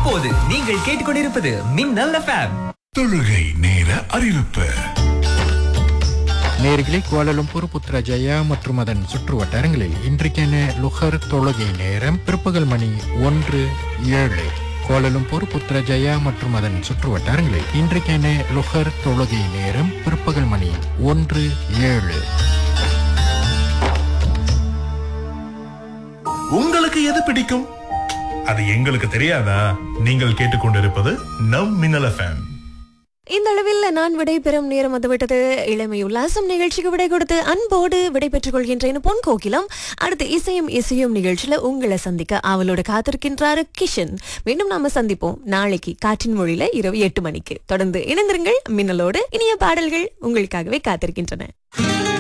இப்போது நீங்கள் கேட்டுக்கொண்டிருப்பது மின்னல் எஃப்எம் தொழுகை நேர அறிவிப்பு நேர்களே கோலலும்பூர் புத்ரஜயா மற்றும் அதன் சுற்று வட்டாரங்களில் இன்றைக்கான லுஹர் தொழுகை நேரம் பிற்பகல் மணி ஒன்று ஏழு கோலலும்பூர் புத்ரஜயா மற்றும் அதன் சுற்று வட்டாரங்களில் இன்றைக்கான லுஹர் தொழுகை நேரம் பிற்பகல் மணி ஒன்று ஏழு உங்களுக்கு எது பிடிக்கும் அது எங்களுக்கு தெரியாதா நீங்கள் கேட்டுக்கொண்டிருப்பது நம் மின்னல் எஃப்எம் இந்த அளவில் நான் விடைபெறும் நேரம் வந்துவிட்டது இளமை உல்லாசம் நிகழ்ச்சிக்கு விடை கொடுத்து அன்போடு விடை பெற்றுக் கொள்கின்றேன் பொன் கோகிலம் அடுத்து இசையும் இசையும் நிகழ்ச்சியில உங்களை சந்திக்க அவளோட காத்திருக்கின்றாரு கிஷன் மீண்டும் நாம சந்திப்போம் நாளைக்கு காற்றின் மொழியில இரவு எட்டு மணிக்கு தொடர்ந்து இணைந்திருங்கள் மின்னலோடு இனிய பாடல்கள் உங்களுக்காகவே காத்திருக்கின்றன